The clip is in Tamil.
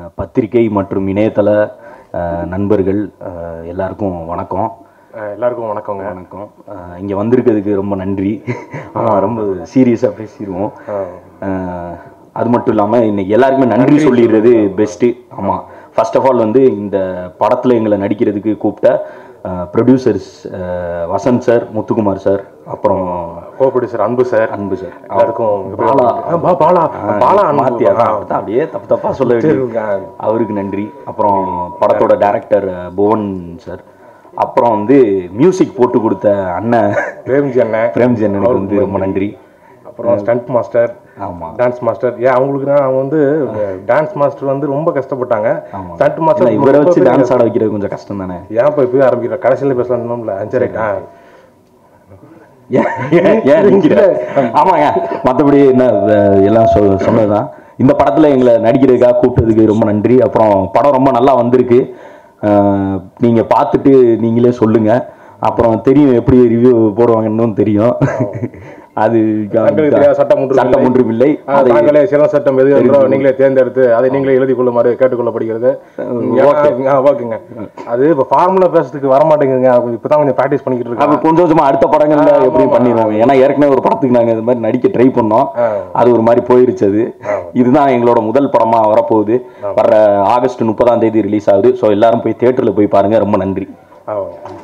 பத்திரிகை மற்றும் இணையதள அஹ், நண்பர்கள் அஹ், எல்லாருக்கும் வணக்கம் அஹ் எல்லாருக்கும் வணக்கங்க வணக்கம் இங்கே வந்திருக்கிறதுக்கு ரொம்ப நன்றி ஆமாம் ரொம்ப சீரியஸாக பேசிடுவோம் அஹ், அது மட்டும் இல்லாமல் இன்னைக்கு எல்லாருக்குமே நன்றி சொல்லிடுறது பெஸ்ட்டு ஆமாம் ஃபர்ஸ்ட் ஆஃப் ஆல் வந்து இந்த படத்தில் எங்களை நடிக்கிறதுக்கு கூப்பிட்ட producers Vasanth sir Muthukumar sir அப்புறம் co producer Anbu sir Anbu sir எல்லாருக்கும் பாலா ஆ, பா- பாலா பாலா அன்பு. மாத்தி அதான் அதான் அப்படியே தப்பு தப்பா சொல்ல வேண்டியது அவருக்கு நன்றி அப்புறம் படத்தோட டைரக்டர் புவன் சார் அப்புறம் வந்து மியூசிக் போட்டு கொடுத்த அண்ணன் பிரேம்ஜி அண்ணன் பிரேம்ஜி அண்ணனுக்கு வந்து ரொம்ப நன்றி அப்புறம் ஸ்டண்ட் மாஸ்டர் ஆமா டான்ஸ் மாஸ்டர் ஏன் அவங்களுக்கு தான் அவங்க வந்து டான்ஸ் மாஸ்டர் வந்து ரொம்ப கஷ்டப்பட்டாங்க ஆமா. ஸ்டண்ட் ஏன்னா மாஸ்டர் இவரை வச்சு டான்ஸ் ஆட வைக்கிறது கொஞ்சம் கஷ்டம் தானே ஏன் போய் போய் ஆரம்பிக்கிற கடைசியில் பேசலாம்ல அஞ்சு ரைட் ஆ ஏன் ஏன் ஏன் நிக்கிற? ஆமாங்க மற்றபடி என்ன அஹ், எல்லாம் சொ சொன்னதுதான் இந்த படத்தில் எங்களை நடிக்கிறதுக்காக கூப்பிட்டதுக்கு ரொம்ப நன்றி அப்புறம் படம் ரொம்ப நல்லா வந்திருக்கு அஹ், நீங்க பார்த்துட்டு நீங்களே சொல்லுங்க அப்புறம் தெரியும் எப்படி ரிவ்யூ போடுவாங்கன்னு தெரியும் அது தங்களுக்கு தெரியாத சட்டம் ஒன்றும் சட்டம் ஒன்றும் இல்லை ஆ, தாங்களே சிறந்த சட்டம் எது என்றோ நீங்களே தேர்ந்தெடுத்து அதை நீங்களே எழுதி கொள்ளுமாறு கேட்டுக்கொள்ளப்படுகிறது ஏன்னா, ஆ, ஓகேங்க அது இப்போ ஃபார்முலா பேசுறதுக்கு வர மாட்டேங்குதுங்க இப்போ தான் கொஞ்சம் ப்ராக்டிஸ் பண்ணிக்கிட்டு அது இருக்கோம் கொஞ்சம் கொஞ்சமா அடுத்த படங்கள்ல எப்படி பண்ணிடுவாங்க ஏன்னா ஏற்கனவே ஒரு படத்துக்கு நாங்க இது மாதிரி நடிக்க ட்ரை பண்ணோம் அது ஒரு மாதிரி போயிருச்சு அது இதுதான் எங்களோட முதல் படமா வரப்போகுது வர்ற ஆகஸ்ட் முப்பதாம் தேதி ரிலீஸ் ஆகுது ஸோ எல்லாரும் போய் தியேட்டர்ல போய் பாருங்க ரொம்ப நன்றி ஆ